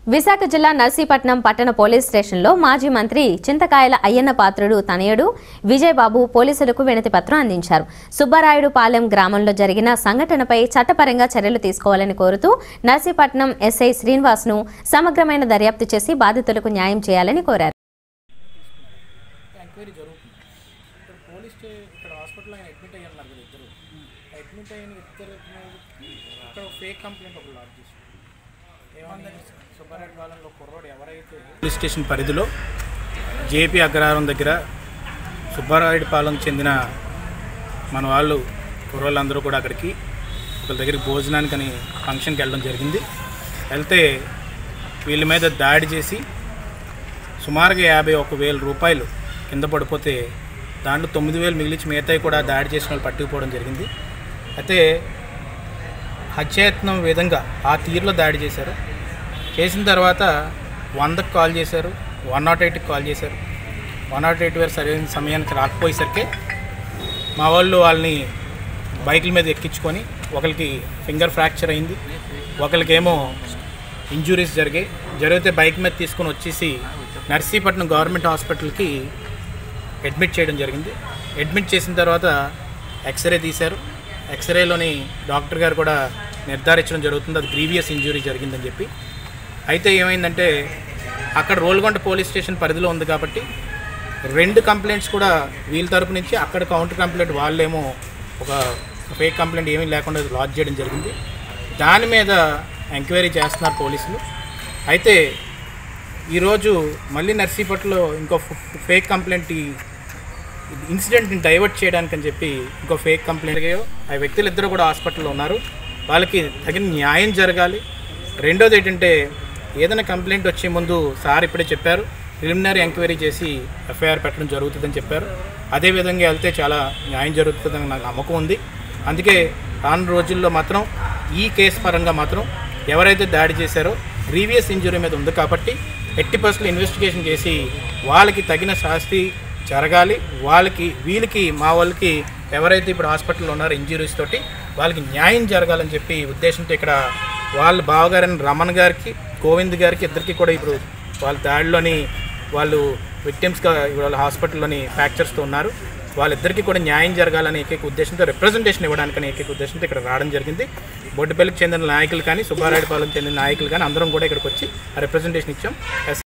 విశాఖ జిల్లా నర్సీపట్నం పట్టణ పోలీస్ స్టేషన్లో మాజీ మంత్రి చింతకాయల అయ్యన్న పాత్రుడు తనయుడు విజయబాబు పోలీసులకు వినతి పత్రం అందించారు సుబ్బారాయుడు పాలెం గ్రామంలో జరిగిన సంఘటనపై చట్టపరంగా చర్యలు తీసుకోవాలని కోరుతూ నర్సీపట్నం ఎస్ఐ శ్రీనివాస్ను సమగ్రమైన దర్యాప్తు చేసి బాధితులకు న్యాయం చేయాలని కోరారు ఎంక్వైరీ జరుగుతుంది ఇక్కడ పోలీస్ స్టే ఇక్కడ హాస్పిటల్లో ఆయన అడ్మిట్ అయ్యి ఉన్నారు కదా ఇద్దరు అడ్మిట్ అయిన ఇద్దరు ఇక్కడ ఫేక్ కంప్లైంట్ ఒక లాడ్ చేసి ఏమన్నా సుబ్బారెడ్డి కాలంలో కుర్రోడు ఎవరైతే పోలీస్ స్టేషన్ పరిధిలో జేపీ అగ్రహారం దగ్గర సుబ్బారాయుడు పాలెం చెందిన మన వాళ్ళు కుర్రోళ్ళందరూ కూడా అక్కడికి ఒకరి దగ్గరికి భోజనానికని ఫంక్షన్కి వెళ్ళడం జరిగింది వెళ్తే వీళ్ళ మీద దాడి చేసి సుమారుగా యాభై ఒక వేల రూపాయలు కింద పడిపోతే దాంట్లో తొమ్మిది వేలు మిగిలించి మిగతాయి కూడా దాడి చేసిన వాళ్ళు పట్టుకుపోవడం జరిగింది అయితే హత్యాయత్నం విధంగా ఆ తీరులో దాడి చేశారు చేసిన తర్వాత వందకు కాల్ చేశారు వన్ నాట్ ఎయిట్కి కాల్ చేశారు వన్ నాట్ ఎయిట్ వేరు సరైన సమయానికి రాకపోయేసరికి మా వాళ్ళు వాళ్ళని బైకుల మీద ఎక్కించుకొని ఒకరికి ఫింగర్ ఫ్రాక్చర్ అయింది ఒకరికేమో ఇంజురీస్ జరిగాయి జరిగితే బైక్ మీద తీసుకొని వచ్చేసి నర్సీపట్నం గవర్నమెంట్ హాస్పిటల్కి అడ్మిట్ చేయడం జరిగింది అడ్మిట్ చేసిన తర్వాత ఎక్స్రే తీశారు ఎక్స్రేలోని డాక్టర్ గారు కూడా నిర్ధారించడం జరుగుతుంది అది గ్రీవియస్ ఇంజురీ జరిగిందని చెప్పి అయితే ఏమైందంటే అక్కడ రోల్గొండ పోలీస్ స్టేషన్ పరిధిలో ఉంది కాబట్టి రెండు కంప్లైంట్స్ కూడా వీళ్ళ తరపు నుంచి అక్కడ కౌంటర్ కంప్లైంట్ వాళ్ళేమో ఒక ఫేక్ కంప్లైంట్ ఏమీ లేకుండా లాడ్జ్ చేయడం జరిగింది దాని మీద ఎంక్వైరీ చేస్తున్నారు పోలీసులు అయితే ఈరోజు మళ్ళీ నర్సీపట్లో ఇంకో ఫేక్ కంప్లైంట్ ఈ ఇన్సిడెంట్ని డైవర్ట్ చేయడానికి అని చెప్పి ఇంకో ఫేక్ కంప్లైంట్ అయ్యాయో ఆ వ్యక్తులు ఇద్దరు కూడా హాస్పిటల్లో ఉన్నారు వాళ్ళకి తగిన న్యాయం జరగాలి రెండోది ఏంటంటే ఏదైనా కంప్లైంట్ వచ్చే ముందు సార్ ఇప్పుడే చెప్పారు ప్రిలిమినరీ ఎంక్వైరీ చేసి ఎఫ్ఐఆర్ పెట్టడం జరుగుతుందని చెప్పారు అదే విధంగా వెళ్తే చాలా న్యాయం జరుగుతుందని నాకు నమ్మకం ఉంది అందుకే రాను రోజుల్లో మాత్రం ఈ కేసు పరంగా మాత్రం ఎవరైతే దాడి చేశారో గ్రీవియస్ ఇంజురీ మీద ఉంది కాబట్టి ఎట్టి పరిస్థితులు ఇన్వెస్టిగేషన్ చేసి వాళ్ళకి తగిన శాస్తి జరగాలి వాళ్ళకి వీళ్ళకి మా వాళ్ళకి ఎవరైతే ఇప్పుడు హాస్పిటల్లో ఉన్నారో ఇంజురీస్ తోటి వాళ్ళకి న్యాయం జరగాలని చెప్పి ఉద్దేశంతో ఇక్కడ వాళ్ళ బావగారైన రమణ్ గారికి గోవింద్ గారికి ఇద్దరికి కూడా ఇప్పుడు వాళ్ళ దాడిలోని వాళ్ళు విక్టిమ్స్గా వాళ్ళ హాస్పిటల్లోని ఫ్రాక్చర్స్తో ఉన్నారు వాళ్ళిద్దరికీ కూడా న్యాయం జరగాలని ఏకైక ఉద్దేశంతో రిప్రజెంటేషన్ ఇవ్వడానికని ఏకైక ఉద్దేశంతో ఇక్కడ రావడం జరిగింది బొడ్డుపల్లికి చెందిన నాయకులు కానీ సుబ్బారాయుడుపాలెం చెందిన నాయకులు కానీ అందరం కూడా ఇక్కడికి వచ్చి ఆ రిప్రజెంటేషన్ ఇచ్చాం